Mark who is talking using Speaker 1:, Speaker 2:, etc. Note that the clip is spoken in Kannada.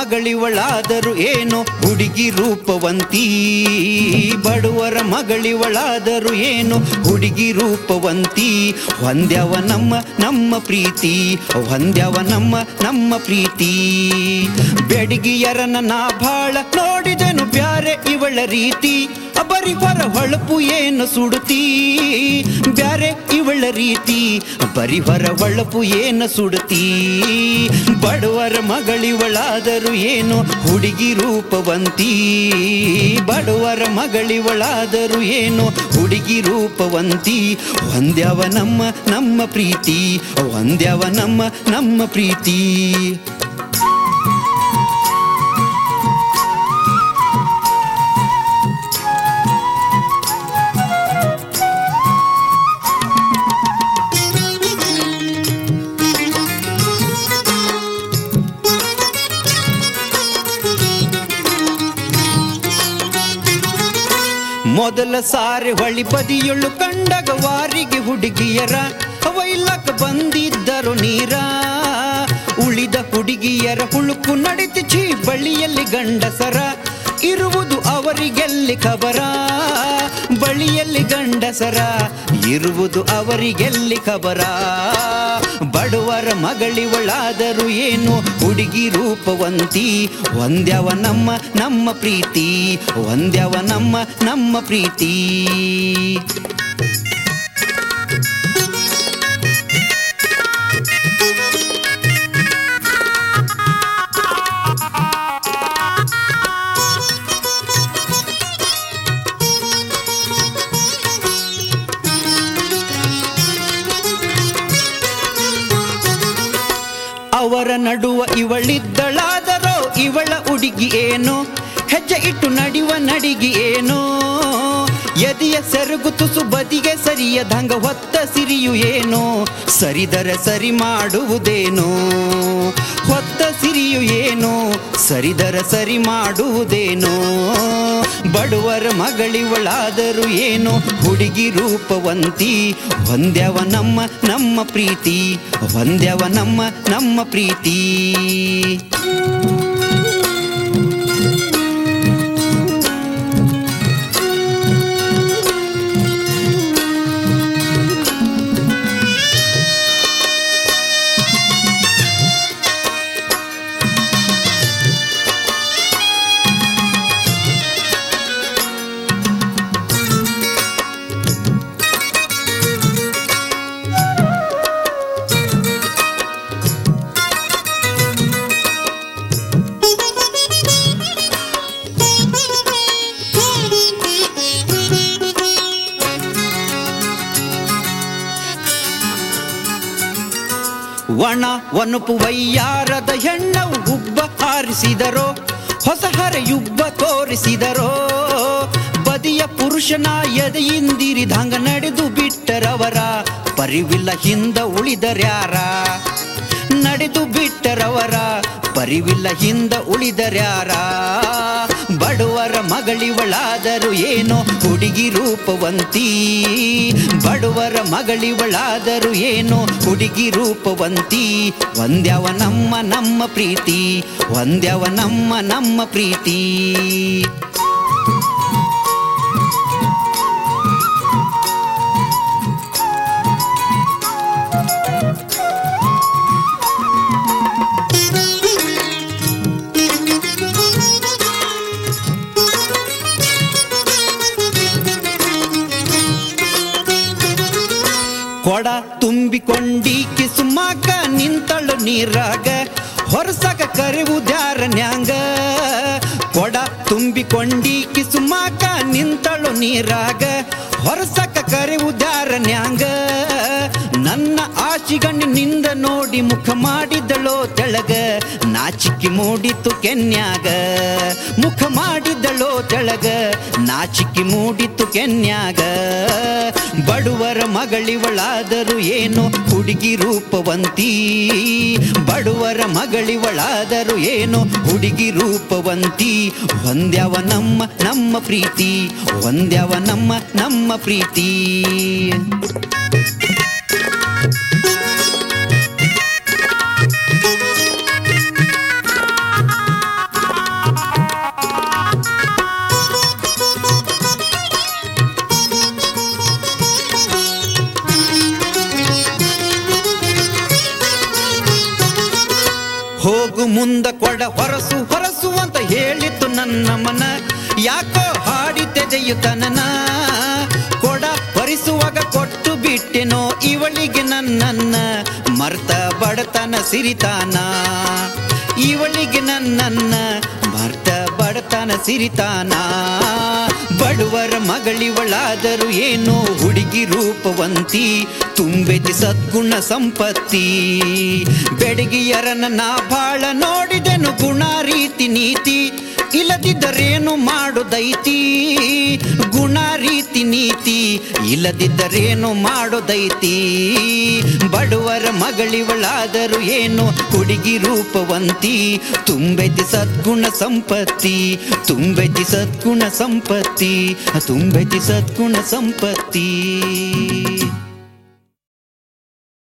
Speaker 1: ಮಗಳಿವಳಾದರು ಏನೋ ಹುಡುಗಿ ರೂಪವಂತಿ ಬಡವರ ಮಗಳಿವಳಾದರು ಏನೋ ಹುಡುಗಿ ರೂಪವಂತಿ ಹೊಂದ್ಯವ ನಮ್ಮ ನಮ್ಮ ಪ್ರೀತಿ ಹೊಂದ್ಯವ ನಮ್ಮ ನಮ್ಮ ಪ್ರೀತಿ ಬೆಡಗಿಯರನ ನಾ ಬಾಳ ನೋಡಿದೆನು ಬ್ಯಾರೆ ಇವಳ ರೀತಿ ಬರಿ ಹೊರ ಹೊಳಪು ಏನು ಸುಡುತ್ತಿ ಬ್ಯಾರೆ ಇವಳ ರೀತಿ ಬರಿ ಹೊರ ಹೊಳಪು ಏನು ಸುಡುತ್ತಿ ಬಡವರ ಮಗಳಿವಳಾದರು ಏನು ಹುಡುಗಿ ರೂಪವಂತಿ ಬಡವರ ಮಗಳಿವಳಾದರು ಏನು ಹುಡುಗಿ ರೂಪವಂತಿ ಒಂದ್ಯವ ನಮ್ಮ ನಮ್ಮ ಪ್ರೀತಿ ಒಂದ್ಯವ ನಮ್ಮ ನಮ್ಮ ಪ್ರೀತಿ ಮೊದಲ ಸಾರಿ ಹೊಳಿ ಬದಿಯೊಳು ಕಂಡಗ ವಾರಿಗೆ ಹುಡುಗಿಯರ ಅವೈಲಕ ಬಂದಿದ್ದರು ನೀರ ಉಳಿದ ಹುಡುಗಿಯರ ಹುಳುಕು ನಡಿತಿ ಛೀ ಬಳಿಯಲ್ಲಿ ಗಂಡಸರ ಇರುವುದು ಅವರಿಗೆಲ್ಲಿ ಖಬರ ಬಳಿಯಲ್ಲಿ ಗಂಡಸರ ಇರುವುದು ಅವರಿಗೆಲ್ಲಿ ಖಬರ ಬಡವರ ಮಗಳಿವಳಾದರು ಏನು ಹುಡುಗಿ ರೂಪವಂತಿ ಒಂದ್ಯವ ನಮ್ಮ ನಮ್ಮ ಪ್ರೀತಿ ಒಂದ್ಯವ ನಮ್ಮ ನಮ್ಮ ಪ್ರೀತಿ ಅವರ ನಡುವ ಇವಳಿದ್ದಳಾದರೋ ಇವಳ ಹುಡುಗಿ ಏನೋ ಹೆಜ್ಜೆ ಇಟ್ಟು ನಡೆಯುವ ನಡಿಗೆ ಏನೋ ಎದೆಯ ಸೆರಗು ತುಸು ಬದಿಗೆ ಸರಿಯದಂಗ ಹೊತ್ತ ಸಿರಿಯು ಏನೋ ಸರಿದರ ಸರಿ ಮಾಡುವುದೇನೋ ಹೊತ್ತ ಸಿರಿಯು ಏನೋ ಸರಿದರ ಸರಿ ಮಾಡುವುದೇನೋ ಬಡವರ ಮಗಳಿವಳಾದರು ಏನೋ ಹುಡುಗಿ ರೂಪವಂತಿ ಒಂದ್ಯವ ನಮ್ಮ ನಮ್ಮ ಪ್ರೀತಿ ಒಂದ್ಯವ ನಮ್ಮ ನಮ್ಮ ಪ್ರೀತಿ ಒಣ ಒನಪು ವೈಯಾರದ ಹೆಣ್ಣವು ಉಬ್ಬ ಹಾರಿಸಿದರೋ ಹೊಸ ಹರೆಯುಬ್ಬ ತೋರಿಸಿದರೋ ಬದಿಯ ಪುರುಷನ ಎದೆಯಿಂದಿರಿದಂಗ ನಡೆದು ಬಿಟ್ಟರವರ ಪರಿವಿಲ್ಲ ಹಿಂದ ಉಳಿದರ್ಯಾರ ನಡೆದು ಬಿಟ್ಟರವರ ಪರಿವಿಲ್ಲ ಹಿಂದ ಉಳಿದರ್ಯಾರ ಬಡವರ ಮಗಳಿವಳಾದರು ಏನೋ ಹುಡುಗಿ ರೂಪವಂತಿ ಬಡವರ ಮಗಳಿವಳಾದರು ಏನೋ ಹುಡುಗಿ ರೂಪವಂತಿ ಒಂದ್ಯವ ನಮ್ಮ ನಮ್ಮ ಪ್ರೀತಿ ಒಂದ್ಯವ ನಮ್ಮ ನಮ್ಮ ಪ್ರೀತಿ ಕೊಡ ತುಂಬಿಕೊಂಡೀಕಿ ಸುಮ್ಮಾಕ ನಿಂತಳು ನೀರಾಗ ಹೊರಸಕ ಕರೆವುದ್ಯಾರ ನ್ಯಾಂಗ ಕೊಡ ತುಂಬಿಕೊಂಡೀಕಿ ಸುಮ್ಮಾಕ ನಿಂತಳು ನೀರಾಗ ಹೊರಸಕ ಕರೆವುದ್ಯಾರ ನ್ಯಾಂಗ ನನ್ನ ಆಶಿಗಣ್ಣಿನಿಂದ ನೋಡಿ ಮುಖ ಮಾಡಿದಳೋ ತೆಳಗ ನಾಚಿಕೆ ಮೂಡಿತು ಕೆನ್ಯಾಗ ಮುಖ ಮಾಡಿದಳೋ ತೆಳಗ ನಾಚಿಕೆ ಮೂಡಿತು ಕೆನ್ಯಾಗ ಬಡವರ ಮಗಳಿವಳಾದರು ಏನೋ ಹುಡುಗಿ ರೂಪವಂತಿ ಬಡವರ ಮಗಳಿವಳಾದರು ಏನೋ ಹುಡುಗಿ ರೂಪವಂತಿ ಒಂದ್ಯವ ನಮ್ಮ ನಮ್ಮ ಪ್ರೀತಿ ಒಂದ್ಯವ ನಮ್ಮ ನಮ್ಮ ಪ್ರೀತಿ ಮುಂದ ಕೊಡ ಹೊರಸು ಹೊರಸು ಅಂತ ಹೇಳಿತ್ತು ನನ್ನ ಮನ ಯಾಕೋ ಹಾಡಿ ತೆಗೆಯುತ್ತನನ ಕೊಡ ಹೊರಿಸುವಾಗ ಕೊಟ್ಟು ಬಿಟ್ಟೆನೋ ಇವಳಿಗೆ ನನ್ನನ್ನ ಮರ್ತ ಬಡತನ ಸಿರಿತಾನ ಇವಳಿಗೆ ನನ್ನನ್ನ ಮರ್ತ ಬಡತನ ಸಿರಿತಾನ ಬಡವರ ಮಗಳಿವಳಾದರೂ ಏನೋ ಹುಡುಗಿ ರೂಪವಂತಿ ತುಂಬೆತಿ ಸದ್ಗುಣ ಸಂಪತ್ತಿ ಬೆಡಗಿಯರನ್ನ ನಾ ಬಾಳ ನೋಡಿದೆನು ಗುಣ ರೀತಿ ನೀತಿ ಇಲ್ಲದಿದ್ದರೇನು ಮಾಡುದೈತಿ ಗುಣ ರೀತಿ ನೀತಿ ಇಲ್ಲದಿದ್ದರೇನು ಮಾಡೋದೈತಿ ಬಡವರ ಮಗಳಿವಳಾದರೂ ಏನು ಹುಡುಗಿ ರೂಪವಂತಿ ತುಂಬೆತಿ ಸದ್ಗುಣ ಸಂಪತ್ತಿ ತುಂಬೆತಿ ಸದ್ಗುಣ ಸಂಪತ್ತಿ ತುಂಬೆತಿ ಸದ್ಗುಣ ಸಂಪತ್ತಿ